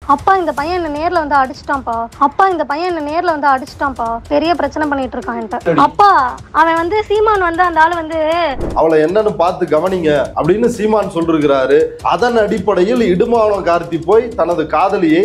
அப்பா இந்த பையன் என்ன நேர்ல வந்து அடிச்சிட்டான்ப்பா அப்பா இந்த பையன் என்ன நேர்ல வந்து அடிச்சிட்டான்ப்பா பெரிய பிரச்சனை பண்ணிட்டு இருக்கான் என்கிட்ட அப்பா அவன் வந்து சீமான் வந்து அந்த ஆளு வந்து அவளை என்னன்னு பார்த்து கவனிங்க அப்படின்னு சீமான் சொல்லிருக்கிறாரு அதன் அடிப்படையில் இடுமாவனம் கார்த்தி போய் தனது காதலியை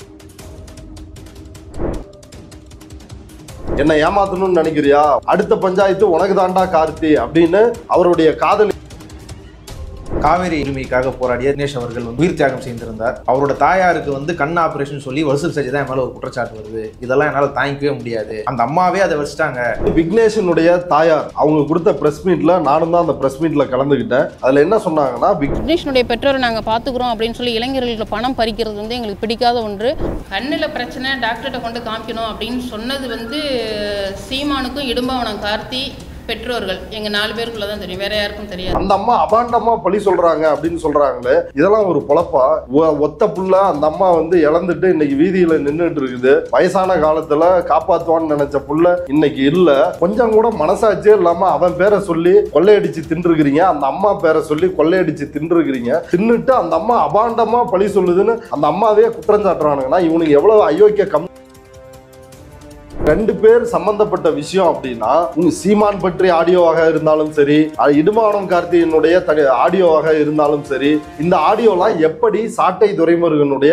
என்ன ஏமாத்தணும்னு நினைக்கிறியா அடுத்த பஞ்சாயத்து உனக்கு தாண்டா கார்த்தி அப்படின்னு அவருடைய காதலி காவேரி உரிமைக்காக போராடிய தினேஷ் அவர்கள் வந்து உயிர் தியாகம் செய்திருந்தார் அவரோட தாயாருக்கு வந்து கண் ஆபரேஷன் சொல்லி வசூல் செஞ்சு தான் என் மேல ஒரு குற்றச்சாட்டு வருது இதெல்லாம் என்னால தாங்கிக்கவே முடியாது அந்த அம்மாவே அதை வச்சுட்டாங்க விக்னேஷனுடைய தாயார் அவங்க கொடுத்த பிரஸ் மீட்ல நானும் தான் அந்த பிரஸ் மீட்ல கலந்துக்கிட்டேன் அதுல என்ன சொன்னாங்கன்னா விக் விக்னேஷனுடைய பெற்றோரை நாங்கள் பார்த்துக்குறோம் அப்படின்னு சொல்லி இளைஞர்களுக்கு பணம் பறிக்கிறது வந்து எங்களுக்கு பிடிக்காத ஒன்று கண்ணில் பிரச்சனை டாக்டர்கிட்ட கொண்டு காமிக்கணும் அப்படின்னு சொன்னது வந்து சீமானுக்கும் இடும்பாவனம் கார்த்தி பெற்றோர்கள் எங்கள் நாலு பேருக்குள்ள தான் தெரியும் வேற யாருக்கும் தெரியாது அந்த அம்மா அபாண்டமா பழி சொல்றாங்க அப்படின்னு சொல்றாங்களே இதெல்லாம் ஒரு பொழப்பா ஒ- ஒத்த புள்ள அந்த அம்மா வந்து இழந்துட்டு இன்னைக்கு வீதியில நின்றுட்டு இருக்குது வயசான காலத்துல காப்பாத்துவான்னு நினைச்ச புள்ள இன்னைக்கு இல்ல கொஞ்சம் கூட மனசாட்சியே இல்லாம அவன் பேரை சொல்லி கொள்ளையடிச்சு தின்றுக்கிறீங்க அந்த அம்மா பேரை சொல்லி கொள்ளையடிச்சு தின்றுக்கிறீங்க தின்னுட்டு அந்த அம்மா அபாண்டமா பழி சொல்லுதுன்னு அந்த அம்மாவே குற்றம் சாட்டுறானுங்கன்னா இவனுக்கு எவ்வளவு அயோக்கிய கம் ரெண்டு பேர் சம்பந்தப்பட்ட விஷயம் அப்படின்னா உங்க சீமான் பற்றி ஆடியோவாக இருந்தாலும் சரி அஹ் இடுமானம் கார்த்தியினுடைய தனி ஆடியோவாக இருந்தாலும் சரி இந்த ஆடியோலாம் எப்படி சாட்டை துரைமுருகனுடைய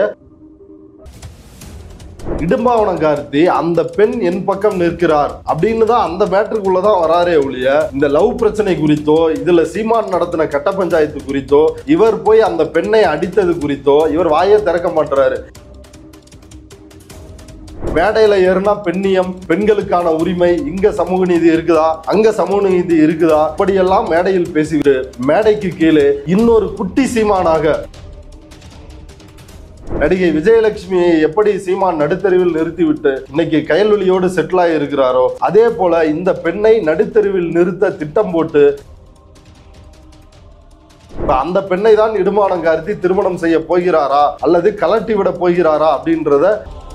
இடும்பாவனம் கார்த்தி அந்த பெண் என் பக்கம் நிற்கிறார் அப்படின்னு தான் அந்த மேட்டருக்குள்ள தான் வராரே ஒழிய இந்த லவ் பிரச்சனை குறித்தோ இதுல சீமான் நடத்தின கட்ட பஞ்சாயத்து குறித்தோ இவர் போய் அந்த பெண்ணை அடித்தது குறித்தோ இவர் வாயே திறக்க மாட்டாரு மேடையில ஏறுனா பெண்ணியம் பெண்களுக்கான உரிமை இங்க சமூக நீதி இருக்குதா அங்க சமூக நீதி இருக்குதா இப்படியெல்லாம் மேடையில் பேசிவிட்டு மேடைக்கு கீழே இன்னொரு குட்டி சீமானாக நடிகை விஜயலட்சுமியை எப்படி சீமான் நடுத்தெருவில் நிறுத்திவிட்டு இன்னைக்கு கயல்வெளியோடு செட்டில் ஆகி இருக்கிறாரோ அதே போல இந்த பெண்ணை நடுத்தெருவில் நிறுத்த திட்டம் போட்டு இப்ப அந்த பெண்ணை தான் இடுமானம் கார்த்தி திருமணம் செய்ய போகிறாரா அல்லது கலட்டி விட போகிறாரா அப்படின்றத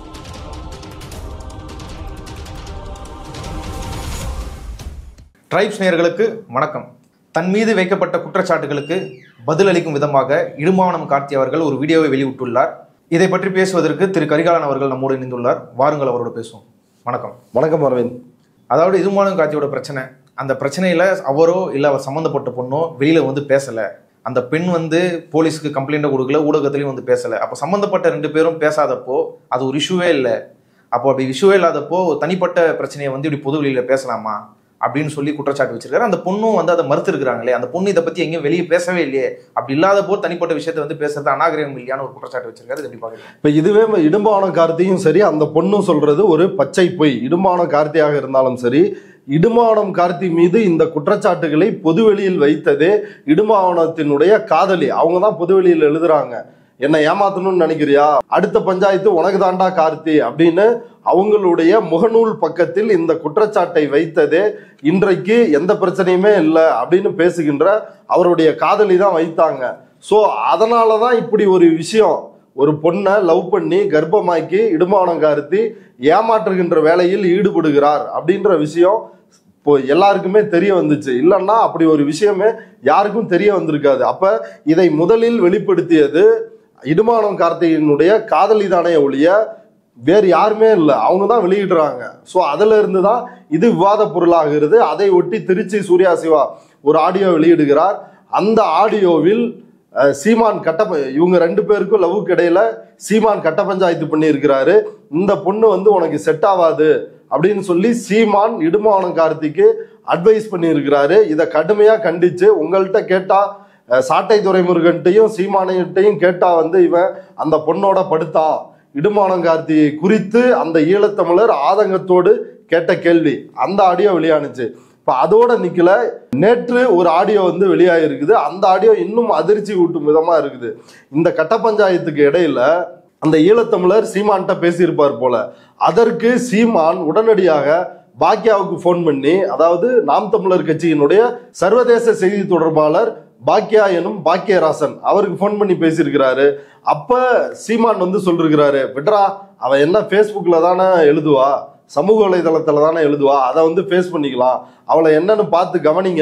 ட்ரைப்ஸ் நேயர்களுக்கு வணக்கம் தன் மீது வைக்கப்பட்ட குற்றச்சாட்டுகளுக்கு பதிலளிக்கும் விதமாக இடுமாவனம் கார்த்தி அவர்கள் ஒரு வீடியோவை வெளியிட்டுள்ளார் இதை பற்றி பேசுவதற்கு திரு கரிகாலன் அவர்கள் நம்மோடு இணைந்துள்ளார் வாருங்கள் அவரோட பேசுவோம் வணக்கம் வணக்கம் அரவிந்த் அதாவது இடுமானம் கார்த்தியோட பிரச்சனை அந்த பிரச்சனையில அவரோ இல்லை அவர் சம்மந்தப்பட்ட பொண்ணோ வெளியில வந்து பேசல அந்த பெண் வந்து போலீஸ்க்கு கம்ப்ளைண்ட்டை கொடுக்கல ஊடகத்திலையும் வந்து பேசல அப்போ சம்மந்தப்பட்ட ரெண்டு பேரும் பேசாதப்போ அது ஒரு இஷ்யூவே இல்லை அப்போ அப்படி இஷ்யூவே இல்லாதப்போ ஒரு தனிப்பட்ட பிரச்சனையை வந்து இப்படி பொது வெளியில பேசலாமா அப்படின்னு சொல்லி குற்றச்சாட்டு வச்சிருக்காரு அந்த பொண்ணும் வந்து அதை மறுத்திருக்கிறாங்களே அந்த பொண்ணு இதை பத்தி எங்கேயும் வெளியே பேசவே இல்லையே அப்படி இல்லாத போது தனிப்பட்ட விஷயத்தை வந்து பேசுறது அநாகரிகம் இல்லையான ஒரு குற்றச்சாட்டு வச்சிருக்காரு இது எப்படி பாக்குறீங்க இப்ப இதுவே இடும்பான கார்த்தியும் சரி அந்த பொண்ணும் சொல்றது ஒரு பச்சை பொய் இடும்பான கார்த்தியாக இருந்தாலும் சரி இடுமானம் கார்த்தி மீது இந்த குற்றச்சாட்டுகளை பொதுவெளியில் வைத்ததே இடுமாவனத்தினுடைய காதலி அவங்க தான் பொதுவெளியில் எழுதுறாங்க என்ன ஏமாத்தணும்னு நினைக்கிறியா அடுத்த பஞ்சாயத்து உனக்கு தாண்டா கார்த்தி அப்படின்னு அவங்களுடைய முகநூல் பக்கத்தில் இந்த குற்றச்சாட்டை வைத்ததே இன்றைக்கு எந்த பிரச்சனையுமே இல்லை அப்படின்னு பேசுகின்ற அவருடைய காதலி தான் வைத்தாங்க ஸோ அதனால தான் இப்படி ஒரு விஷயம் ஒரு பொண்ணை லவ் பண்ணி கர்ப்பமாக்கி இடுமானம் கார்த்தி ஏமாற்றுகின்ற வேலையில் ஈடுபடுகிறார் அப்படின்ற விஷயம் இப்போ எல்லாருக்குமே தெரிய வந்துச்சு இல்லைன்னா அப்படி ஒரு விஷயமே யாருக்கும் தெரிய வந்திருக்காது அப்ப இதை முதலில் வெளிப்படுத்தியது இடுமானம் கார்த்தியினுடைய காதலி தானே ஒழிய வேறு யாருமே இல்லை அவங்க தான் வெளியிடுறாங்க ஸோ அதுல இருந்து தான் இது விவாத பொருளாகிறது அதை ஒட்டி திருச்சி சூர்யா சிவா ஒரு ஆடியோ வெளியிடுகிறார் அந்த ஆடியோவில் அஹ், சீமான் கட்ட ப- இவங்க ரெண்டு பேருக்கும் லவ்வுக்கு இடையில சீமான் கட்ட பஞ்சாயத்து பண்ணியிருக்கிறாரு இந்த பொண்ணு வந்து உனக்கு செட் ஆகாது அப்படின்னு சொல்லி சீமான் இடுமானம் கார்த்திக்கு அட்வைஸ் பண்ணியிருக்கிறாரு இதை கடுமையா கண்டிச்சு உங்கள்கிட்ட கேட்டா அஹ், சாட்டை துரைமுருகன்ட்டையும் சீமானையிட்டையும் கேட்டா வந்து இவன் அந்த பொண்ணோட படுத்தான் இடுமானம் கார்த்தியை குறித்து அந்த ஈழத்தமிழர் ஆதங்கத்தோடு கேட்ட கேள்வி அந்த ஆடியோ வெளியானுச்சு இப்போ அதோட நிக்கல நேற்று ஒரு ஆடியோ வந்து வெளியாகிருக்குது அந்த ஆடியோ இன்னும் அதிர்ச்சி ஊட்டும் விதமா இருக்குது இந்த கட்ட பஞ்சாயத்துக்கு இடையில அந்த ஈழத்தமிழர் சீமான்கிட்ட பேசியிருப்பார் போல அதற்கு சீமான் உடனடியாக பாக்கியாவுக்கு ஃபோன் பண்ணி அதாவது நாம் தமிழர் கட்சியினுடைய சர்வதேச செய்தி தொடர்பாளர் பாக்கியா எனும் பாக்கியராசன் அவருக்கு ஃபோன் பண்ணி பேசியிருக்கிறாரு அப்ப சீமான் வந்து சொல்லிருக்கிறாரு விட்ரா அவ என்ன ஃபேஸ்புக்ல தானே எழுதுவா சமூக வலைதளத்துல தானே எழுதுவா அதை வந்து ஃபேஸ் பண்ணிக்கலாம் அவளை என்னன்னு பார்த்து கவனிங்க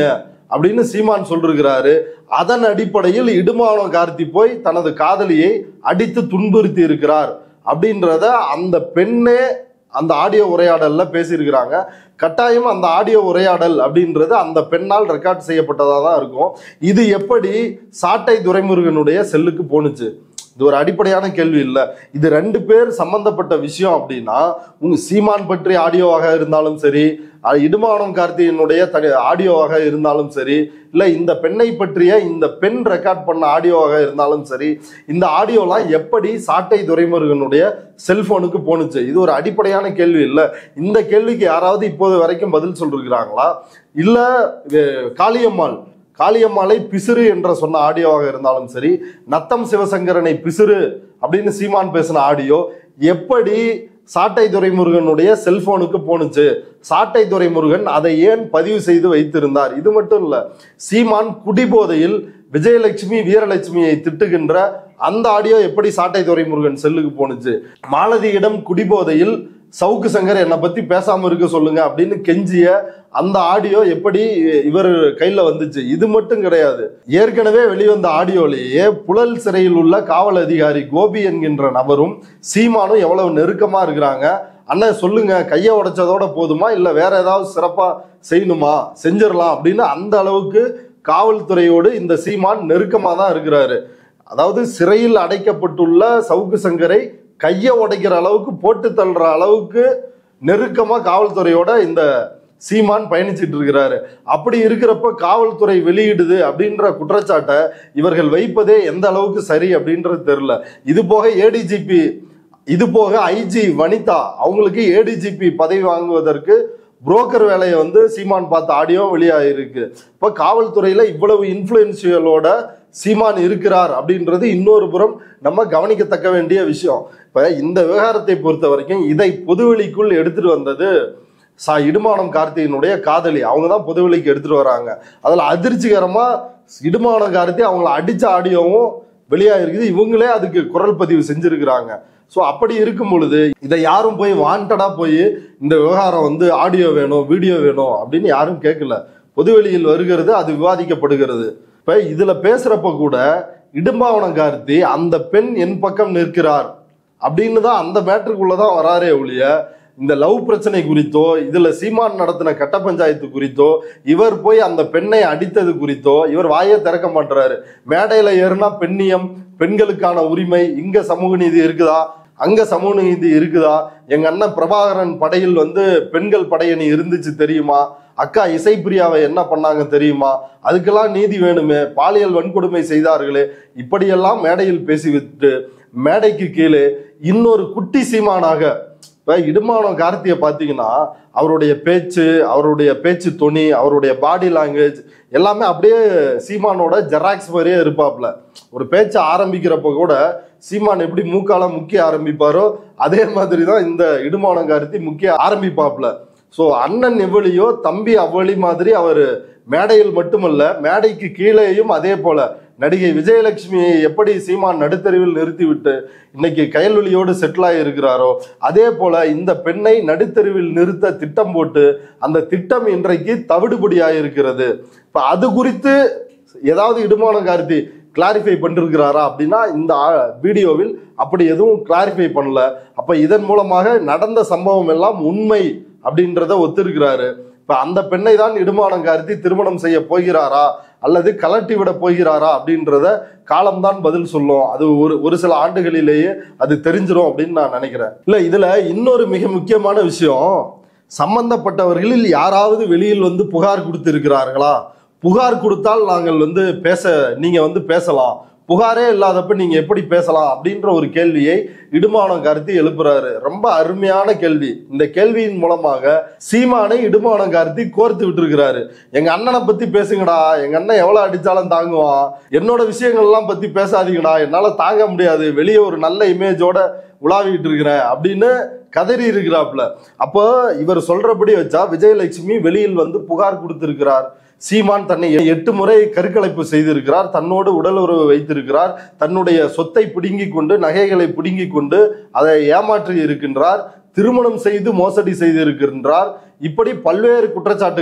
அப்படின்னு சீமான் சொல்லிருக்கிறாரு அதன் அடிப்படையில் இடுமானம் கார்த்தி போய் தனது காதலியை அடித்து துன்புறுத்தி இருக்கிறார் அப்படின்றத அந்த பெண்ணே அந்த ஆடியோ உரையாடல்ல பேசியிருக்கிறாங்க கட்டாயம் அந்த ஆடியோ உரையாடல் அப்படின்றது அந்த பெண்ணால் ரெக்கார்ட் செய்யப்பட்டதாக தான் இருக்கும் இது எப்படி சாட்டை துரைமுருகனுடைய செல்லுக்கு போணுச்சு இது ஒரு அடிப்படையான கேள்வி இல்லை இது ரெண்டு பேர் சம்பந்தப்பட்ட விஷயம் அப்படின்னா உங்க சீமான் பற்றி ஆடியோவாக இருந்தாலும் சரி அஹ் இடுமானம் கார்த்தியினுடைய தனி ஆடியோவாக இருந்தாலும் சரி இல்லை இந்த பெண்ணை பற்றிய இந்த பெண் ரெக்கார்ட் பண்ண ஆடியோவாக இருந்தாலும் சரி இந்த ஆடியோலாம் எப்படி சாட்டை துரைமுருகனுடைய செல்போனுக்கு போணுச்சு இது ஒரு அடிப்படையான கேள்வி இல்லை இந்த கேள்விக்கு யாராவது இப்போது வரைக்கும் பதில் சொல்லிருக்கிறாங்களா இல்லை காளியம்மாள் காளியம்மாளை பிசிறு என்ற சொன்ன ஆடியோவாக இருந்தாலும் சரி நத்தம் சிவசங்கரனை பிசிறு அப்படின்னு சீமான் பேசின ஆடியோ எப்படி சாட்டை துரைமுருகனுடைய செல்போனுக்கு போணுச்சு சாட்டை துரைமுருகன் அதை ஏன் பதிவு செய்து வைத்திருந்தார் இது மட்டும் இல்ல சீமான் குடிபோதையில் விஜயலட்சுமி வீரலட்சுமியை திட்டுகின்ற அந்த ஆடியோ எப்படி சாட்டை துரைமுருகன் செல்லுக்கு போணுச்சு மாலதியிடம் குடிபோதையில் சவுக்கு சங்கர் என்னை பத்தி பேசாம இருக்க சொல்லுங்க அப்படின்னு கெஞ்சிய அந்த ஆடியோ எப்படி இவர் கையில வந்துச்சு இது மட்டும் கிடையாது ஏற்கனவே வெளிவந்த ஆடியோலேயே புழல் சிறையில் உள்ள காவல் அதிகாரி கோபி என்கின்ற நபரும் சீமானும் எவ்வளவு நெருக்கமா இருக்கிறாங்க அண்ணன் சொல்லுங்க கையை உடைச்சதோட போதுமா இல்ல வேற ஏதாவது சிறப்பா செய்யணுமா செஞ்சிடலாம் அப்படின்னு அந்த அளவுக்கு காவல்துறையோடு இந்த சீமான் நெருக்கமா தான் இருக்கிறாரு அதாவது சிறையில் அடைக்கப்பட்டுள்ள சவுக்கு சங்கரை கையை உடைக்கிற அளவுக்கு போட்டு தள்ளுற அளவுக்கு நெருக்கமா காவல்துறையோட இந்த சீமான் பயணிச்சிட்டு இருக்கிறாரு அப்படி இருக்கிறப்ப காவல்துறை வெளியிடுது அப்படின்ற குற்றச்சாட்டை இவர்கள் வைப்பதே எந்த அளவுக்கு சரி அப்படின்றது தெரியல இது போக ஏடிஜிபி இது போக ஐஜி வனிதா அவங்களுக்கு ஏடிஜிபி பதவி வாங்குவதற்கு புரோக்கர் வேலையை வந்து சீமான் பார்த்த ஆடியோ வெளியாகிருக்கு இப்போ காவல்துறையில இவ்வளவு இன்ஃப்ளூயன்சியலோட சீமான் இருக்கிறார் அப்படின்றது இன்னொரு புறம் நம்ம கவனிக்கத்தக்க வேண்டிய விஷயம் இப்போ இந்த விவகாரத்தை பொறுத்த வரைக்கும் இதை பொதுவெளிக்குள் எடுத்துட்டு வந்தது சா இடுமானம் கார்த்தியினுடைய காதலி அவங்க தான் பொதுவெளிக்கு எடுத்துட்டு வராங்க அதில் அதிர்ச்சிகரமா இடுமானம் கார்த்தி அவங்கள அடிச்ச ஆடியோவும் வெளியாகிருக்குது இவங்களே அதுக்கு குரல் பதிவு செஞ்சிருக்கிறாங்க ஸோ அப்படி இருக்கும் பொழுது இதை யாரும் போய் வாண்டடா போய் இந்த விவகாரம் வந்து ஆடியோ வேணும் வீடியோ வேணும் அப்படின்னு யாரும் கேட்கல பொதுவெளியில் வருகிறது அது விவாதிக்கப்படுகிறது இப்ப இதுல பேசுறப்ப கூட இடும்பாவனம் கார்த்தி அந்த பெண் என் பக்கம் நிற்கிறார் அப்படின்னு தான் அந்த மேட்டருக்குள்ளதான் வராரே ஒழிய இந்த லவ் பிரச்சனை குறித்தோ இதுல சீமான் நடத்தின கட்ட பஞ்சாயத்து குறித்தோ இவர் போய் அந்த பெண்ணை அடித்தது குறித்தோ இவர் வாயே திறக்க மாட்டுறாரு மேடையில ஏறுனா பெண்ணியம் பெண்களுக்கான உரிமை இங்க சமூக நீதி இருக்குதா அங்க சமூக நீதி இருக்குதா எங்க அண்ணன் பிரபாகரன் படையில் வந்து பெண்கள் படையணி இருந்துச்சு தெரியுமா அக்கா இசைப்பிரியாவை என்ன பண்ணாங்க தெரியுமா அதுக்கெல்லாம் நீதி வேணுமே பாலியல் வன்கொடுமை செய்தார்களே இப்படியெல்லாம் மேடையில் பேசிவிட்டு மேடைக்கு கீழே இன்னொரு குட்டி சீமானாக இப்ப இடுமானம் கார்த்தியை பார்த்தீங்கன்னா அவருடைய பேச்சு அவருடைய பேச்சு துணி அவருடைய பாடி லாங்குவேஜ் எல்லாமே அப்படியே சீமானோட ஜெராக்ஸ் மாதிரியே இருப்பாப்ல ஒரு பேச்சை ஆரம்பிக்கிறப்ப கூட சீமான் எப்படி மூக்கால முக்கிய ஆரம்பிப்பாரோ அதே மாதிரி தான் இந்த இடுமானம் கார்த்தி முக்கிய ஆரம்பிப்பாப்ல ஸோ அண்ணன் எவ்வளியோ தம்பி அவ்வளி மாதிரி அவர் மேடையில் மட்டுமல்ல மேடைக்கு கீழேயும் அதே போல நடிகை விஜயலட்சுமியை எப்படி சீமான் நடுத்தருவில் நிறுத்திவிட்டு இன்னைக்கு கயல்வெளியோடு செட்டில் ஆகியிருக்கிறாரோ அதே போல இந்த பெண்ணை நடுத்தருவில் நிறுத்த திட்டம் போட்டு அந்த திட்டம் இன்றைக்கு தவிடுபடியாயிருக்கிறது இப்போ அது குறித்து ஏதாவது இடுமான கார்த்தி கிளாரிஃபை பண்ணிருக்கிறாரா அப்படின்னா இந்த ஆ- வீடியோவில் அப்படி எதுவும் கிளாரிஃபை பண்ணல அப்ப இதன் மூலமாக நடந்த சம்பவம் எல்லாம் உண்மை அப்படின்றத ஒத்திருக்கிறாரு இப்ப அந்த பெண்ணை தான் இடுமானம் கார்த்தி திருமணம் செய்ய போகிறாரா அல்லது கலட்டி விட போகிறாரா அப்படின்றத காலம்தான் பதில் சொல்லும் அது ஒரு ஒரு சில ஆண்டுகளிலேயே அது தெரிஞ்சிரும் அப்படின்னு நான் நினைக்கிறேன் இல்ல இதுல இன்னொரு மிக முக்கியமான விஷயம் சம்பந்தப்பட்டவர்களில் யாராவது வெளியில் வந்து புகார் கொடுத்திருக்கிறார்களா புகார் கொடுத்தால் நாங்கள் வந்து பேச நீங்க வந்து பேசலாம் புகாரே இல்லாதப்ப நீங்க எப்படி பேசலாம் அப்படின்ற ஒரு கேள்வியை இடுமானம் கார்த்தி எழுப்புறாரு ரொம்ப அருமையான கேள்வி இந்த கேள்வியின் மூலமாக சீமானை இடுமானம் கார்த்தி கோர்த்து விட்டுருக்கிறாரு எங்க அண்ணனை பத்தி பேசுங்கடா எங்க அண்ணன் எவ்வளவு அடிச்சாலும் தாங்குவான் என்னோட விஷயங்கள்லாம் பத்தி பேசாதீங்கடா என்னால தாங்க முடியாது வெளியே ஒரு நல்ல இமேஜோட உலாவிட்டு இருக்கிறேன் அப்படின்னு கதறி இருக்கிறாப்ல அப்போ இவர் சொல்றபடி வச்சா விஜயலட்சுமி வெளியில் வந்து புகார் கொடுத்திருக்கிறார் சீமான் தன்னை எட்டு முறை கருக்கலைப்பு செய்திருக்கிறார் தன்னோடு உடல் உறவு வைத்திருக்கிறார் தன்னுடைய சொத்தை பிடுங்கி கொண்டு நகைகளை பிடுங்கி கொண்டு அதை ஏமாற்றி இருக்கின்றார் திருமணம் செய்து மோசடி செய்திருக்கின்றார் இப்படி பல்வேறு குற்றச்சாட்டுகள்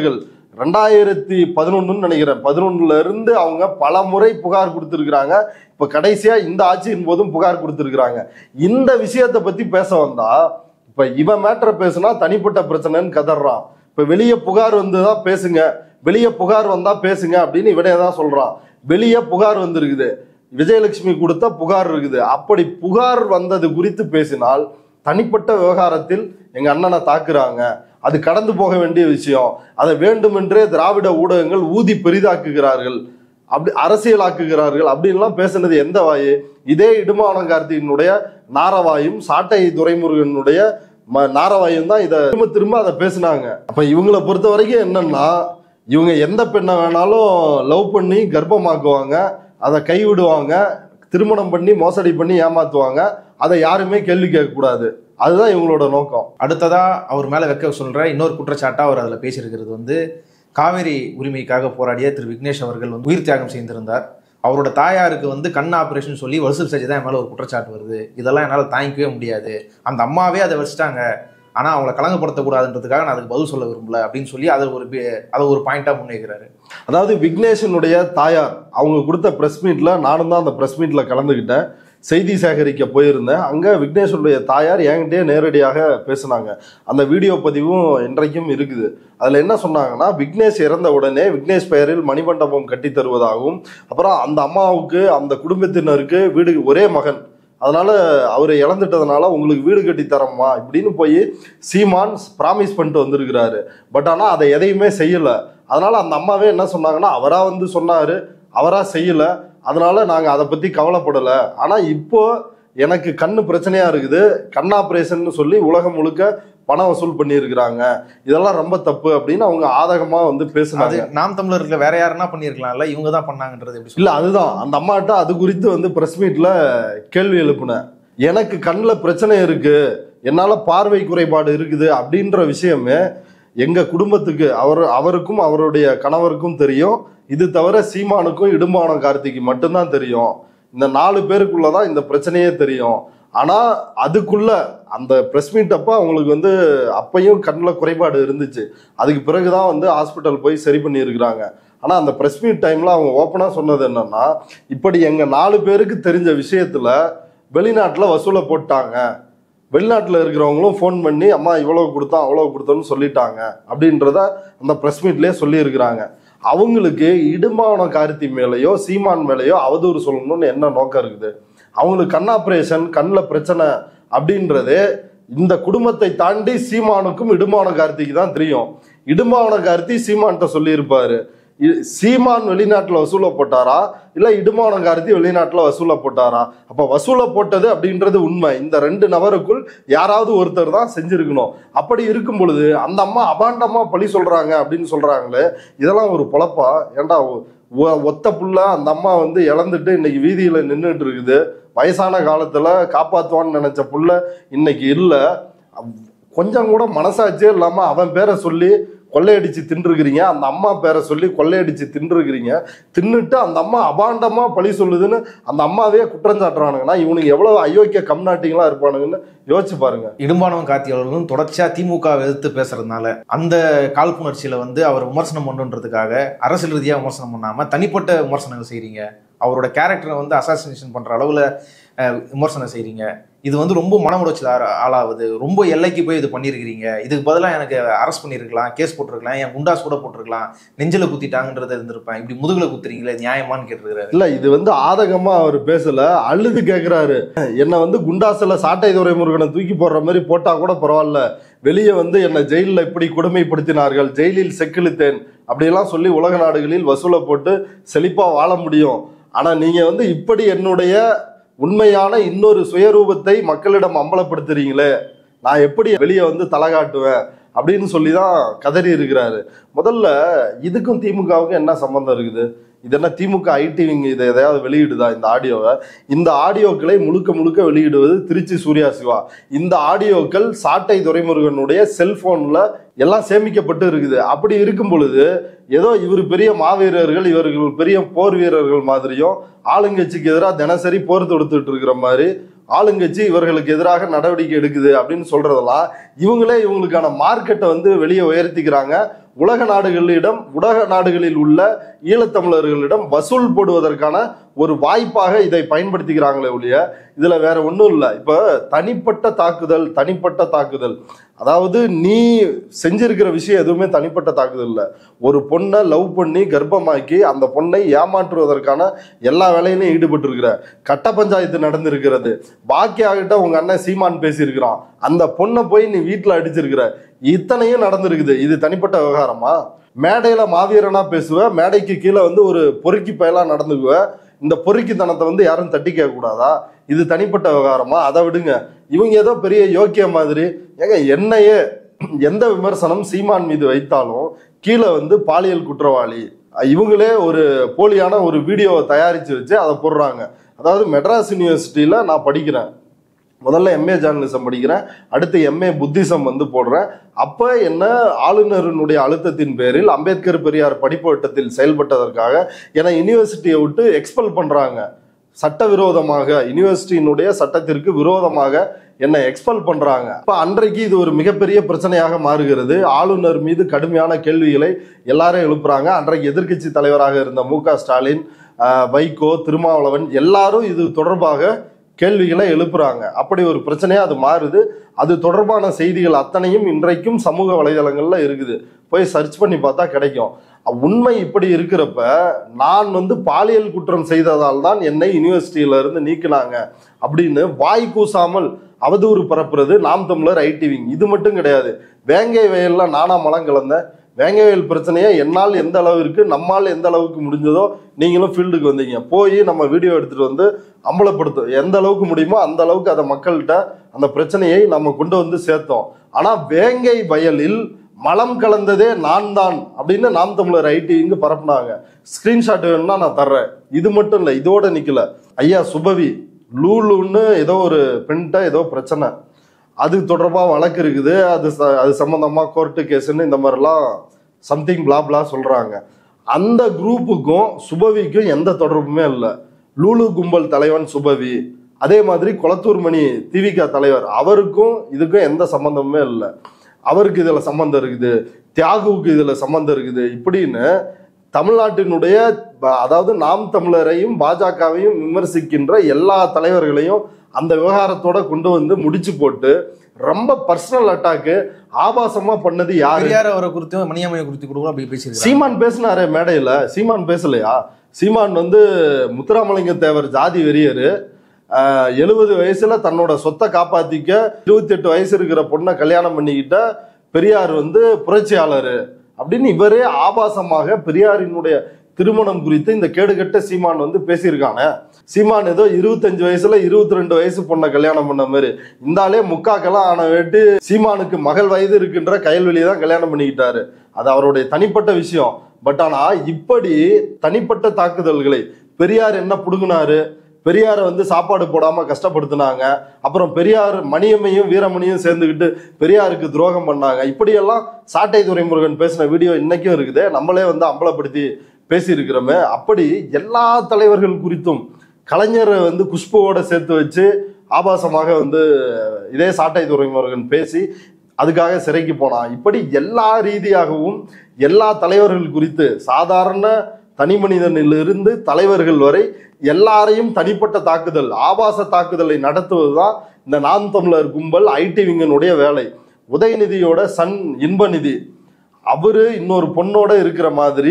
ரெண்டாயிரத்தி பதினொன்றுன்னு நினைக்கிறேன் பதினொன்னுல இருந்து அவங்க பல முறை புகார் கொடுத்துருக்குறாங்க இப்ப கடைசியா இந்த ஆட்சியின் போதும் புகார் கொடுத்துருக்குறாங்க இந்த விஷயத்தை பத்தி பேச வந்தா இப்ப இவன் மேட்டரை பேசுனா தனிப்பட்ட பிரச்சனைன்னு கதறான் இப்ப வெளியே புகார் வந்துதா பேசுங்க வெளியே புகார் வந்தா பேசுங்க அப்படின்னு இவனே தான் சொல்றான் வெளியே புகார் வந்திருக்குது விஜயலட்சுமி கொடுத்த புகார் இருக்குது அப்படி புகார் வந்தது குறித்து பேசினால் தனிப்பட்ட விவகாரத்தில் எங்க அண்ணனை தாக்குறாங்க அது கடந்து போக வேண்டிய விஷயம் அதை வேண்டுமென்றே திராவிட ஊடகங்கள் ஊதி பெரிதாக்குகிறார்கள் அப்படி அரசியலாக்குகிறார்கள் அப்படின்லாம் பேசுனது எந்த வாயு இதே இடுமானம் கார்த்தியினுடைய நாரவாயும் சாட்டை துரைமுருகனுடைய ம- நாரவாயும் தான் இதை திரும்ப திரும்ப அதை பேசுனாங்க அப்ப இவங்களை பொறுத்த வரைக்கும் என்னன்னா இவங்க எந்த பெண்ணை வேணாலும் லவ் பண்ணி கர்ப்பமாக்குவாங்க அதை கைவிடுவாங்க திருமணம் பண்ணி மோசடி பண்ணி ஏமாத்துவாங்க அதை யாருமே கேள்வி கேட்கக்கூடாது அதுதான் இவங்களோட நோக்கம் அடுத்ததா அவர் மேல வைக்க சொல்ற இன்னொரு குற்றச்சாட்டா அவர் அதுல பேசியிருக்கிறது வந்து காவேரி உரிமைக்காக போராடிய திரு விக்னேஷ் அவர்கள் வந்து உயிர் தியாகம் செய்திருந்தார் அவரோட தாயாருக்கு வந்து கண் ஆபரேஷன் சொல்லி வசூல் செஞ்சு தான் என் மேல ஒரு குற்றச்சாட்டு வருது இதெல்லாம் என்னால் தாங்கிக்கவே முடியாது அந்த அம்மாவே அதை வச்சுட்டாங்க ஆனா அவங்கள கலங்கப்படுத்தக்கூடாதுன்றதுக்காக நான் அதுக்கு பதில் சொல்ல விரும்பல அப்படின்னு சொல்லி அதை ஒரு பே- அதை ஒரு பாயிண்டா முன்வைக்கிறாரு அதாவது விக்னேஷனுடைய தாயார் அவங்க கொடுத்த ப்ரெஸ் மீட்ல நானும் தான் அந்த ப்ரெஸ் மீட்ல கலந்துக்கிட்டேன் செய்தி சேகரிக்க போயிருந்தேன் அங்க விக்னேஷனுடைய தாயார் என்கிட்டயே நேரடியாக பேசினாங்க அந்த வீடியோ பதிவும் இன்றைக்கும் இருக்குது அதுல என்ன சொன்னாங்கன்னா விக்னேஷ் இறந்த உடனே விக்னேஷ் பெயரில் மணிமண்டபம் கட்டி தருவதாகவும் அப்புறம் அந்த அம்மாவுக்கு அந்த குடும்பத்தினருக்கு வீடு ஒரே மகன் அதனால அவர் இழந்துட்டதுனால உங்களுக்கு வீடு கட்டி தரமா இப்படின்னு போய் சீமான் ப்ராமிஸ் பண்ணிட்டு வந்திருக்கிறாரு பட் ஆனால் அதை எதையுமே செய்யல அதனால அந்த அம்மாவே என்ன சொன்னாங்கன்னா அவரா வந்து சொன்னாரு அவரா செய்யல அதனால நாங்க அதை பத்தி கவலைப்படல ஆனா இப்போ எனக்கு கண்ணு பிரச்சனையா இருக்குது கண் ஆபரேஷன் சொல்லி உலகம் முழுக்க பணம் வசூல் பண்ணியிருக்கிறாங்க இதெல்லாம் ரொம்ப தப்பு அப்படின்னு அவங்க ஆதகமா வந்து அது பேசுனாங்க நாம் தமிழர்ல வேற யாருன்னா பண்ணியிருக்கலாம்ல இவங்க தான் பண்ணாங்கன்றது எப்படி இல்ல அதுதான் அந்த அம்மாட்ட அது குறித்து வந்து பிரஸ் மீட்ல கேள்வி எழுப்புனேன் எனக்கு கண்ணில் பிரச்சனை இருக்கு என்னால பார்வை குறைபாடு இருக்குது அப்படின்ற விஷயமே எங்க குடும்பத்துக்கு அவர் அவருக்கும் அவருடைய கணவருக்கும் தெரியும் இது தவிர சீமானுக்கும் இடும்பானம் கார்த்திக்கு மட்டும்தான் தெரியும் இந்த நாலு பேருக்குள்ளதான் இந்த பிரச்சனையே தெரியும் ஆனா அதுக்குள்ள அந்த பிரஸ் மீட் அப்ப அவங்களுக்கு வந்து அப்பையும் கண்ணில் குறைபாடு இருந்துச்சு அதுக்கு பிறகுதான் வந்து ஹாஸ்பிட்டல் போய் சரி பண்ணியிருக்கிறாங்க ஆனா அந்த பிரஸ் மீட் டைம்ல அவங்க ஓப்பனா சொன்னது என்னன்னா இப்படி எங்க நாலு பேருக்கு தெரிஞ்ச விஷயத்துல வெளிநாட்டுல வசூலை போட்டாங்க வெளிநாட்டுல இருக்கிறவங்களும் ஃபோன் பண்ணி அம்மா இவ்வளவு கொடுத்தோம் அவ்வளவு கொடுத்தோம்னு சொல்லிட்டாங்க அப்படின்றத அந்த பிரஸ் மீட்லயே சொல்லியிருக்கிறாங்க அவங்களுக்கு இடுமான கார்த்தி மேலேயோ சீமான் மேலேயோ அவதூறு சொல்லணும்னு என்ன நோக்கம் இருக்குது அவங்களுக்கு கண் ஆப்ரேஷன் கண்ணில் பிரச்சனை அப்படின்றது இந்த குடும்பத்தை தாண்டி சீமானுக்கும் இடுமான கார்த்திக்கு தான் தெரியும் இடுமான கார்த்தி சீமான்கிட்ட சொல்லியிருப்பாரு இ- சீமான் வெளிநாட்டுல வசூல போட்டாரா இல்ல இடுமான கார்த்தி வெளிநாட்டுல வசூல போட்டாரா அப்ப வசூல போட்டது அப்படின்றது உண்மை இந்த ரெண்டு நபருக்குள் யாராவது ஒருத்தர் தான் செஞ்சிருக்கணும் அப்படி இருக்கும் பொழுது அந்த அம்மா அபாண்டமா பழி சொல்றாங்க அப்படின்னு சொல்றாங்களே இதெல்லாம் ஒரு பொழப்பா ஏன்டா ஒ- ஒ- ஒத்த புள்ள அந்த அம்மா வந்து இழந்துட்டு இன்னைக்கு வீதியில நின்றுட்டு இருக்குது வயசான காலத்துல காப்பாத்துவான்னு நினைச்ச புள்ள இன்னைக்கு இல்ல அவ்- கொஞ்சம் கூட மனசாட்சியே இல்லாம அவன் பேரை சொல்லி கொள்ளையடிச்சு தின்றுக்கிறீங்க அந்த அம்மா பேரை சொல்லி கொள்ளையடிச்சு தின்றுக்கிறீங்க தின்னுட்டு அந்த அம்மா அபாண்டமா பழி சொல்லுதுன்னு அந்த அம்மாவே குற்றம் சாட்டுறானுங்கன்னா இவனுக்கு எவ்வளவு அயோக்கிய கம்நாட்டிங்களா இருப்பானுங்கன்னு யோசிச்சு பாருங்க இடும்பானவன் கார்த்தி அவர்களும் தொடர்ச்சியா திமுக வை எதிர்த்து பேசுறதுனால அந்த காழ்ப்புணர்ச்சியில வந்து அவர் விமர்சனம் பண்ணுன்றதுக்காக அரசியல் ரீதியா விமர்சனம் பண்ணாம தனிப்பட்ட விமர்சனங்கள் செய்றீங்க அவரோட கேரக்டரை வந்து அசாசினேஷன் பண்ற அளவுல அஹ், விமர்சனம் செய்றீங்க இது வந்து ரொம்ப மன உடைச்சல் ஆ- ஆளாகுது ரொம்ப எல்லைக்கு போய் இது பண்ணியிருக்கிறீங்க இதுக்கு பதிலாக எனக்கு அரெஸ்ட் பண்ணியிருக்கலாம் கேஸ் போட்டிருக்கலாம் என் குண்டாஸ் கூட போட்டிருக்கலாம் நெஞ்சில குத்திட்டாங்கன்றத இருந்திருப்பேன் இப்படி முதுகுல குத்துறீங்களே நியாயமான்னு கேட்டிருக்கிறாரு இல்ல இது வந்து ஆதகமா அவர் பேசல அழுது கேக்குறாரு என்ன வந்து குண்டாசில சாட்டை துரைமுருகனை தூக்கி போடுற மாதிரி போட்டா கூட பரவாயில்ல வெளியே வந்து என்ன ஜெயிலில் இப்படி கொடுமைப்படுத்தினார்கள் ஜெயிலில் செக்கிழுத்தேன் அப்படியெல்லாம் சொல்லி உலக நாடுகளில் வசூலை போட்டு செழிப்பா வாழ முடியும் ஆனா நீங்க வந்து இப்படி என்னுடைய உண்மையான இன்னொரு சுயரூபத்தை மக்களிடம் அம்பலப்படுத்துறீங்களே நான் எப்படி வெளியே வந்து தலை காட்டுவேன் அப்படின்னு சொல்லி தான் கதறி இருக்கிறாரு முதல்ல இதுக்கும் திமுகவுக்கும் என்ன சம்பந்தம் இருக்குது இது என்ன திமுக ஐடி விங் இதை எதையாவது வெளியிடுதா இந்த ஆடியோவை இந்த ஆடியோக்களை முழுக்க முழுக்க வெளியிடுவது திருச்சி சூர்யா சிவா இந்த ஆடியோக்கள் சாட்டை துரைமுருகனுடைய செல்போன்ல எல்லாம் சேமிக்கப்பட்டு இருக்குது அப்படி இருக்கும் பொழுது ஏதோ இவர் பெரிய மாவீரர்கள் இவர்கள் பெரிய போர் வீரர்கள் மாதிரியும் ஆளுங்கட்சிக்கு எதிராக தினசரி போர் தொடுத்துட்டு இருக்கிற மாதிரி ஆளுங்கட்சி இவர்களுக்கு எதிராக நடவடிக்கை எடுக்குது அப்படின்னு சொல்றதெல்லாம் இவங்களே இவங்களுக்கான மார்க்கெட்டை வந்து வெளியே உயர்த்திக்கிறாங்க உலக நாடுகளிடம் உலக நாடுகளில் உள்ள ஈழத்தமிழர்களிடம் வசூல் போடுவதற்கான ஒரு வாய்ப்பாக இதை பயன்படுத்திக்கிறாங்களே ஒழிய இதுல வேற ஒன்றும் இல்லை இப்போ தனிப்பட்ட தாக்குதல் தனிப்பட்ட தாக்குதல் அதாவது நீ செஞ்சிருக்கிற விஷயம் எதுவுமே தனிப்பட்ட தாக்குதல் இல்லை ஒரு பொண்ணை லவ் பண்ணி கர்ப்பமாக்கி அந்த பொண்ணை ஏமாற்றுவதற்கான எல்லா வேலையிலும் ஈடுபட்டு இருக்கிற கட்ட பஞ்சாயத்து நடந்திருக்கிறது பாக்கியாகிட்ட உங்க அண்ணன் சீமான் பேசியிருக்கிறான் அந்த பொண்ணை போய் நீ வீட்டில் அடிச்சிருக்கிற இத்தனையும் நடந்திருக்குது இது தனிப்பட்ட விவகாரமா மேடையில மாவீரனா பேசுவ மேடைக்கு கீழே வந்து ஒரு பொறுக்கி பயலா நடந்துக்குவ இந்த பொறுக்கித்தனத்தை வந்து யாரும் தட்டி கேட்க கூடாதா இது தனிப்பட்ட விவகாரமா அதை விடுங்க இவங்க ஏதோ பெரிய யோக்கிய மாதிரி ஏங்க என்னையே எந்த விமர்சனம் சீமான் மீது வைத்தாலும் கீழே வந்து பாலியல் குற்றவாளி இவங்களே ஒரு போலியான ஒரு வீடியோவை தயாரிச்சு வச்சு அதை போடுறாங்க அதாவது மெட்ராஸ் யூனிவர்சிட்டியில நான் படிக்கிறேன் முதல்ல எம்ஏ ஜேர்னலிசம் படிக்கிறேன் அடுத்து எம்ஏ புத்திசம் வந்து போடுறேன் அப்போ என்ன ஆளுநரினுடைய அழுத்தத்தின் பேரில் அம்பேத்கர் பெரியார் படிப்பு வட்டத்தில் செயல்பட்டதற்காக என்னை யூனிவர்சிட்டியை விட்டு எக்ஸ்பெல் பண்ணுறாங்க சட்டவிரோதமாக யூனிவர்சிட்டியினுடைய சட்டத்திற்கு விரோதமாக என்னை எக்ஸ்பெல் பண்றாங்க அப்ப அன்றைக்கு இது ஒரு மிகப்பெரிய பிரச்சனையாக மாறுகிறது ஆளுநர் மீது கடுமையான கேள்விகளை எல்லாரும் எழுப்புறாங்க அன்றைக்கு எதிர்க்கட்சி தலைவராக இருந்த மு க ஸ்டாலின் ஆஹ், வைகோ திருமாவளவன் எல்லாரும் இது தொடர்பாக கேள்விகளை எழுப்புறாங்க அப்படி ஒரு பிரச்சனையா அது மாறுது அது தொடர்பான செய்திகள் அத்தனையும் இன்றைக்கும் சமூக வலைதளங்கள்ல இருக்குது போய் சர்ச் பண்ணி பார்த்தா கிடைக்கும் உண்மை இப்படி இருக்கிறப்ப நான் வந்து பாலியல் குற்றம் செய்ததால் தான் என்னை யூனிவர்சிட்டியில இருந்து நீக்கினாங்க அப்படின்னு வாய் கூசாமல் அவதூறு பரப்புறது நாம் தமிழர் ஐடிவிங் இது மட்டும் கிடையாது வேங்கை வயல்ல நானா மலம் கலந்தேன் வேங்கை வயல் பிரச்சனையை என்னால் எந்த அளவிற்கு நம்மால் எந்த அளவுக்கு முடிஞ்சதோ நீங்களும் ஃபீல்டுக்கு வந்தீங்க போய் நம்ம வீடியோ எடுத்துட்டு வந்து அம்பலப்படுத்தும் எந்த அளவுக்கு முடியுமோ அந்த அளவுக்கு அதை மக்கள்கிட்ட அந்த பிரச்சனையை நம்ம கொண்டு வந்து சேர்த்தோம் ஆனா வேங்கை வயலில் மலம் கலந்ததே நான் தான் அப்படின்னு நாம் தமிழர் ஐடி இங்கு பரப்புனாங்க ஸ்கிரீன்ஷாட் வேணும்னா நான் தர்றேன் இது மட்டும் இல்லை இதோட நிக்கல ஐயா சுபவி லூலுன்னு ஏதோ ஒரு பெண்கிட்ட ஏதோ பிரச்சனை அது தொடர்பாக வழக்கு இருக்குது அது ச- அது சம்பந்தமா கோர்ட்டு கேஸ்ன்னு இந்த மாதிரிலாம் சம்திங் blah blah சொல்றாங்க அந்த குரூப்புக்கும் சுபவிக்கும் எந்த தொடர்புமே இல்லை லூலு கும்பல் தலைவன் சுபவி அதே மாதிரி குளத்தூர் மணி திவிக தலைவர் அவருக்கும் இதுக்கும் எந்த சம்பந்தமுமே இல்லை அவருக்கு இதுல சம்பந்தம் இருக்குது தியாகுவுக்கு இதுல சம்பந்தம் இருக்குது இப்படின்னு தமிழ்நாட்டினுடைய ப- அதாவது நாம் தமிழரையும் பாஜகவையும் விமர்சிக்கின்ற எல்லா தலைவர்களையும் அந்த விவகாரத்தோட கொண்டு வந்து முடிச்சு போட்டு ரொம்ப பர்சனல் அட்டாக்கு ஆபாசமா பண்ணது யாரு பெரியார் அவரை குறித்தும் மணியம்மையை குறித்து கூட அப்படி பேசியிருக்காங்க சீமான் பேசினாரே மேடையில சீமான் பேசலையா சீமான் வந்து முத்துராமலிங்க தேவர் ஜாதி வெறியரு எழுபது வயசுல தன்னோட சொத்தை காப்பாத்திக்க இருபத்தி எட்டு வயசு இருக்கிற பொண்ணை கல்யாணம் பண்ணிக்கிட்ட பெரியார் வந்து புரட்சியாளர் அப்படின்னு இவரே ஆபாசமாக பெரியாரினுடைய திருமணம் குறித்து இந்த கேடுகட்ட சீமான் வந்து பேசியிருக்கானே சீமான் ஏதோ இருபத்தஞ்சு வயசுல இருபத்தி ரெண்டு வயசு பொண்ணை கல்யாணம் பண்ண மாதிரி இந்தாலே முக்காக்கெல்லாம் ஆன வேட்டு சீமானுக்கு மகள் வயது இருக்கின்ற கயல்வெளியை தான் கல்யாணம் பண்ணிக்கிட்டாரு அது அவருடைய தனிப்பட்ட விஷயம் பட் ஆனா இப்படி தனிப்பட்ட தாக்குதல்களை பெரியார் என்ன புடுங்கினாரு பெரியாரை வந்து சாப்பாடு போடாம கஷ்டப்படுத்தினாங்க அப்புறம் பெரியார் மணியம்மையும் வீரமணியும் சேர்ந்துக்கிட்டு பெரியாருக்கு துரோகம் பண்ணாங்க இப்படியெல்லாம் சாட்டை துரைமுருகன் பேசின வீடியோ இன்னைக்கும் இருக்குது நம்மளே வந்து அம்பலப்படுத்தி பேசியிருக்கிறோமே அப்படி எல்லா தலைவர்கள் குறித்தும் கலைஞரை வந்து குஷ்புவோட சேர்த்து வச்சு ஆபாசமாக வந்து இதே சாட்டை துரைமுருகன் பேசி அதுக்காக சிறைக்கு போனான் இப்படி எல்லா ரீதியாகவும் எல்லா தலைவர்கள் குறித்து சாதாரண தனி மனிதனிலிருந்து தலைவர்கள் வரை எல்லாரையும் தனிப்பட்ட தாக்குதல் ஆபாச தாக்குதலை நடத்துவதுதான் இந்த நாம் தமிழர் கும்பல் ஐடி விங்கனுடைய வேலை உதயநிதியோட சன் இன்பநிதி அவரு இன்னொரு பொண்ணோட இருக்கிற மாதிரி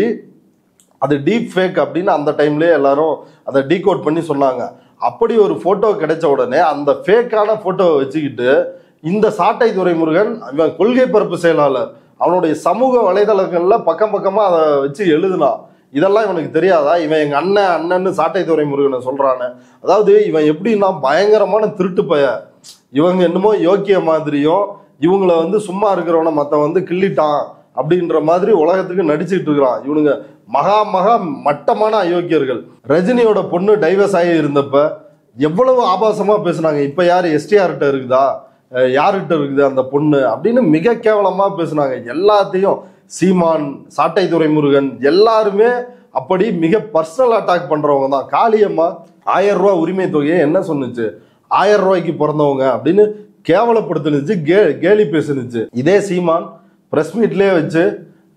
அது டீப் ஃபேக் அப்படின்னு அந்த டைம்லயே எல்லாரும் அதை டீகோட் பண்ணி சொன்னாங்க அப்படி ஒரு போட்டோ கிடைச்ச உடனே அந்த ஃபேக்கான போட்டோவை வச்சுக்கிட்டு இந்த சாட்டை துரைமுருகன் இவன் கொள்கை பரப்பு செயலாளர் அவனுடைய சமூக வலைதளங்கள்ல பக்கம் பக்கமா அதை வச்சு எழுதுனான் இதெல்லாம் இவனுக்கு தெரியாதா இவன் எங்க அண்ணன் அண்ணன்னு சாட்டை துரைமுருகனை சொல்றானே அதாவது இவன் எப்படின்னா பயங்கரமான திருட்டு பய இவங்க என்னமோ யோக்கிய மாதிரியும் இவங்கள வந்து சும்மா இருக்கிறவன மத்த வந்து கிள்ளிட்டான் அப்படின்ற மாதிரி உலகத்துக்கு நடிச்சுட்டு இருக்கிறான் இவனுங்க மகா மகா மட்டமான அயோக்கியர்கள் ரஜினியோட பொண்ணு டைவர்ஸ் ஆகி இருந்தப்ப எவ்வளவு ஆபாசமா பேசுனாங்க இப்ப யாரு எஸ்டிஆர்கிட்ட இருக்குதா அஹ் யார்கிட்ட இருக்குது அந்த பொண்ணு அப்படின்னு மிக கேவலமா பேசுனாங்க எல்லாத்தையும் சீமான் சாட்டை துரைமுருகன் எல்லாருமே அப்படி மிக பர்சனல் அட்டாக் பண்றவங்க தான் காளியம்மா ஆயிரம் ரூபாய் உரிமை தொகையை என்ன சொன்னுச்சு ஆயிரம் ரூபாய்க்கு பிறந்தவங்க அப்படின்னு கேவலப்படுத்துனுச்சு கே கேலி பேசுனுச்சு இதே சீமான் பிரஸ் மீட்லயே வச்சு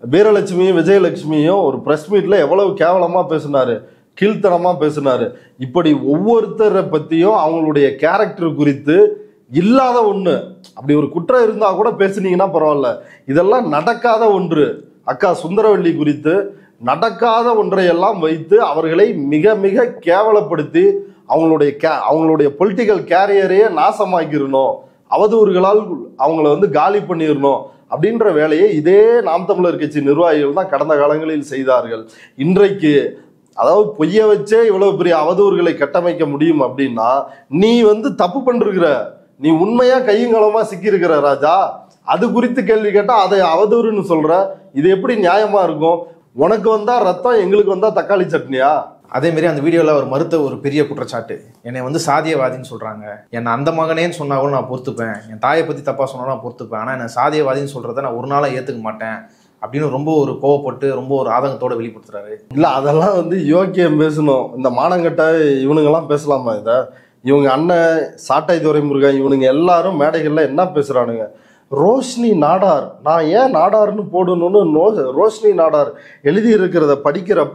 வீரலட்சுமியும் விஜயலட்சுமியும் ஒரு பிரஸ் மீட்ல எவ்வளவு கேவலமா பேசினாரு கீழ்த்தனமா பேசினாரு இப்படி ஒவ்வொருத்தரை பத்தியும் அவங்களுடைய கேரக்டர் குறித்து இல்லாத ஒண்ணு அப்படி ஒரு குற்றம் இருந்தா கூட பேசுனீங்கன்னா பரவாயில்ல இதெல்லாம் நடக்காத ஒன்று அக்கா சுந்தரவள்ளி குறித்து நடக்காத ஒன்றையெல்லாம் வைத்து அவர்களை மிக மிக கேவலப்படுத்தி அவங்களுடைய கே அவங்களுடைய பொலிட்டிக்கல் கேரியரையே நாசமாக்கிடணும் அவதூறுகளால் அவங்கள வந்து காலி பண்ணிடணும் அப்படின்ற வேலையை இதே நாம் தமிழர் கட்சி நிர்வாகிகள் தான் கடந்த காலங்களில் செய்தார்கள் இன்றைக்கு அதாவது பொய்ய வச்சே இவ்வளவு பெரிய அவதூறுகளை கட்டமைக்க முடியும் அப்படின்னா நீ வந்து தப்பு பண்ணிருக்கிற நீ உண்மையா கையங்களமா சிக்கியிருக்கிற ராஜா அது குறித்து கேள்வி கேட்டா அதை அவதூறுன்னு சொல்ற இது எப்படி நியாயமா இருக்கும் உனக்கு வந்தா ரத்தம் எங்களுக்கு வந்தா தக்காளி சட்னியா அதே மாதிரி அந்த வீடியோவில் அவர் மறுத்த ஒரு பெரிய குற்றச்சாட்டு என்னை வந்து சாதியவாதின்னு சொல்கிறாங்க என்னை அந்த மகனேன்னு சொன்னா கூட நான் பொறுத்துப்பேன் என் தாயை பற்றி தப்பாக சொன்னாலும் நான் பொறுத்துப்பேன் ஆனால் என்னை சாதியவாதின்னு சொல்கிறத நான் ஒரு நாளாக ஏற்றுக்க மாட்டேன் அப்படின்னு ரொம்ப ஒரு கோவப்பட்டு ரொம்ப ஒரு ஆதங்கத்தோட வெளிப்படுத்துறாரு இல்ல அதெல்லாம் வந்து யோக்கியம் பேசணும் இந்த மானங்கட்ட இவனுங்கெல்லாம் பேசலாமா இத இவங்க அண்ணன் சாட்டை துரைமுருகன் இவனுங்க எல்லாரும் மேடைகள்ல என்ன பேசுறானுங்க ரோஷினி நாடார் நான் ஏன் நாடார்னு போடணும்னு நோ ரோஷினி நாடார் எழுதி இருக்கிறத படிக்கிறப்ப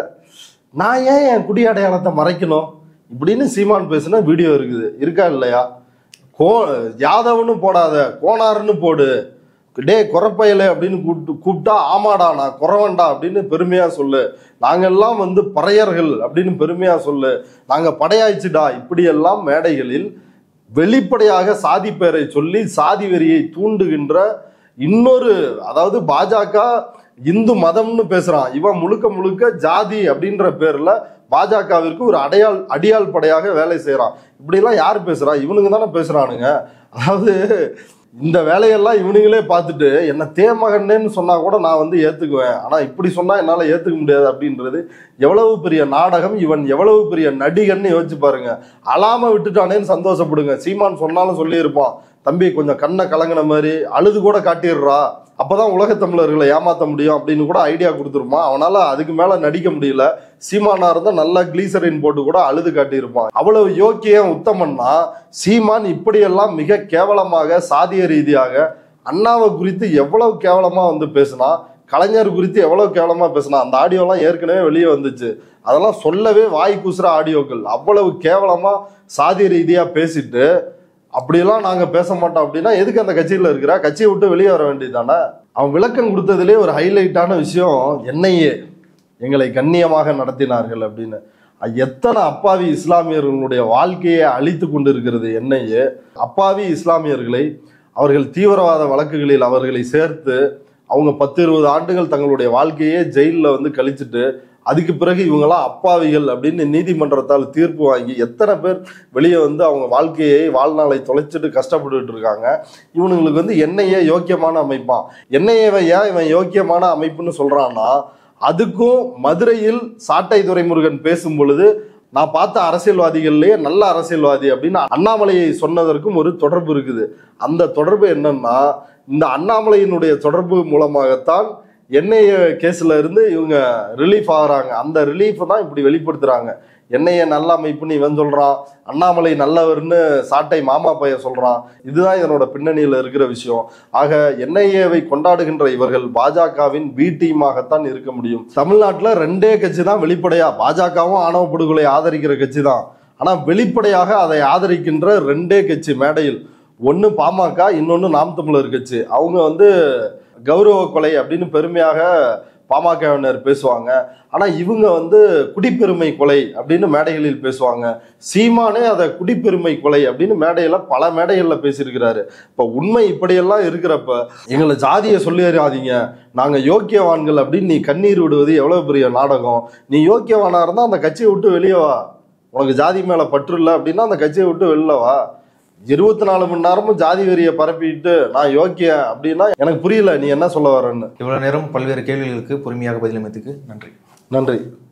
நான் ஏன் என் குடி அடையாளத்தை மறைக்கணும் இப்படின்னு சீமான் பேசுன வீடியோ இருக்குது இருக்கா இல்லையா கோ யாதவன்னு போடாத கோனார்னு போடு டே குறப்பயலே அப்படின்னு கூப்பிட்டு கூப்பிட்டா ஆமாடா நான் குறவன்டா அப்படின்னு பெருமையா சொல்லு நாங்கெல்லாம் வந்து பறையர்கள் அப்படின்னு பெருமையா சொல்லு நாங்க படையாய்ச்சுடா இப்படியெல்லாம் மேடைகளில் வெளிப்படையாக சாதி பெயரை சொல்லி சாதி வெறியை தூண்டுகின்ற இன்னொரு அதாவது பாஜக இந்து மதம்னு பேசுறான் இவன் முழுக்க முழுக்க ஜாதி அப்படின்ற பேர்ல பாஜகவிற்கு ஒரு அடையாள் அடியாள் படையாக வேலை செய்யறான் இப்படிலாம் யார் பேசுறா இவனுங்க தானே பேசுறானுங்க அதாவது இந்த வேலையெல்லாம் இவனுங்களே பார்த்துட்டு என்ன தேமகன்னேன்னு சொன்னா கூட நான் வந்து ஏத்துக்குவேன் ஆனா இப்படி சொன்னா என்னால ஏத்துக்க முடியாது அப்படின்றது எவ்வளவு பெரிய நாடகம் இவன் எவ்வளவு பெரிய நடிகன்னு யோசிச்சு பாருங்க அலாம விட்டுட்டானேன்னு சந்தோஷப்படுங்க சீமான் சொன்னாலும் சொல்லியிருப்பான் தம்பி கொஞ்சம் கண்ணை கலங்கின மாதிரி அழுது கூட காட்டிடுறா அப்பதான் உலகத் தமிழர்களை ஏமாத்த முடியும் அப்படின்னு கூட ஐடியா கொடுத்துருப்பான் அவனால அதுக்கு மேல நடிக்க முடியல சீமானா இருந்தா நல்லா கிளீசரின் போட்டு கூட அழுது காட்டியிருப்பான் அவ்வளவு யோக்கியம் உத்தமன்னா சீமான் இப்படியெல்லாம் மிக கேவலமாக சாதிய ரீதியாக அண்ணாவை குறித்து எவ்வளவு கேவலமா வந்து பேசினா கலைஞர் குறித்து எவ்வளவு கேவலமா பேசினா அந்த ஆடியோலாம் ஏற்கனவே வெளியே வந்துச்சு அதெல்லாம் சொல்லவே வாய் கூசுற ஆடியோக்கள் அவ்வளவு கேவலமா சாதி ரீதியா பேசிட்டு அப்படியெல்லாம் நாங்க பேச மாட்டோம் அப்படின்னா எதுக்கு அந்த கட்சியில இருக்கிற கட்சியை விட்டு வெளியே வர வேண்டியதானே அவன் விளக்கம் கொடுத்ததுலேயே ஒரு ஹைலைட்டான விஷயம் என்னையே எங்களை கண்ணியமாக நடத்தினார்கள் அப்படின்னு அஹ் எத்தனை அப்பாவி இஸ்லாமியர்களுடைய வாழ்க்கையை அழித்து கொண்டிருக்கிறது என்னையே அப்பாவி இஸ்லாமியர்களை அவர்கள் தீவிரவாத வழக்குகளில் அவர்களை சேர்த்து அவங்க பத்து இருபது ஆண்டுகள் தங்களுடைய வாழ்க்கையே ஜெயிலில் வந்து கழிச்சிட்டு அதுக்கு பிறகு இவங்கெல்லாம் அப்பாவிகள் அப்படின்னு நீதிமன்றத்தால் தீர்ப்பு வாங்கி எத்தனை பேர் வெளியே வந்து அவங்க வாழ்க்கையை வாழ்நாளை தொலைச்சிட்டு கஷ்டப்பட்டுட்டு இருக்காங்க இவனுங்களுக்கு வந்து என்னையே யோக்கியமான அமைப்பான் என்னையவன் ஏன் இவன் யோக்கியமான அமைப்புன்னு சொல்றான்னா அதுக்கும் மதுரையில் சாட்டை துரைமுருகன் பேசும் பொழுது நான் பார்த்த அரசியல்வாதிகள்லயே நல்ல அரசியல்வாதி அப்படின்னு அண்ணாமலையை சொன்னதற்கும் ஒரு தொடர்பு இருக்குது அந்த தொடர்பு என்னன்னா இந்த அண்ணாமலையினுடைய தொடர்பு மூலமாகத்தான் என்ஐஏ கேஸ்ல இருந்து இவங்க ரிலீஃப் ஆகுறாங்க அந்த ரிலீஃப் தான் இப்படி வெளிப்படுத்துறாங்க என்ஐஏ நல்ல அமைப்புன்னு இவன் சொல்றான் அண்ணாமலை நல்லவர்னு சாட்டை மாமா பையன் சொல்றான் இதுதான் இதனோட பின்னணியில இருக்கிற விஷயம் ஆக என்ஐஏவை கொண்டாடுகின்ற இவர்கள் பாஜகவின் பி டீமாகத்தான் இருக்க முடியும் தமிழ்நாட்டுல ரெண்டே கட்சி தான் வெளிப்படையா பாஜகவும் ஆணவ படுகொலை ஆதரிக்கிற கட்சி தான் ஆனா வெளிப்படையாக அதை ஆதரிக்கின்ற ரெண்டே கட்சி மேடையில் ஒன்னு பாமக இன்னொன்னு நாம் தமிழர் கட்சி அவங்க வந்து கௌரவ கொலை அப்படின்னு பெருமையாக பாமகவினர் பேசுவாங்க ஆனா இவங்க வந்து குடிப்பெருமை கொலை அப்படின்னு மேடைகளில் பேசுவாங்க சீமானே அதை குடிப்பெருமை கொலை அப்படின்னு மேடையில பல மேடைகள்ல பேசியிருக்கிறாரு இப்ப உண்மை இப்படியெல்லாம் இருக்கிறப்ப எங்களை ஜாதியை சொல்லிடாதீங்க நாங்க யோக்கியவான்கள் அப்படின்னு நீ கண்ணீர் விடுவது எவ்வளவு பெரிய நாடகம் நீ யோக்கியவானா இருந்தா அந்த கட்சியை விட்டு வெளியே வா உனக்கு ஜாதி மேல பற்று இல்லை அப்படின்னா அந்த கட்சியை விட்டு வெளில வா இருபத்தி நாலு மணி நேரமும் ஜாதி வெறியை பரப்பிட்டு நான் யோக்கியன் அப்படின்னா எனக்கு புரியல நீ என்ன சொல்ல வரேன்னு இவ்வளவு நேரம் பல்வேறு கேள்விகளுக்கு பொறுமையாக பதிலளித்ததுக்கு நன்றி நன்றி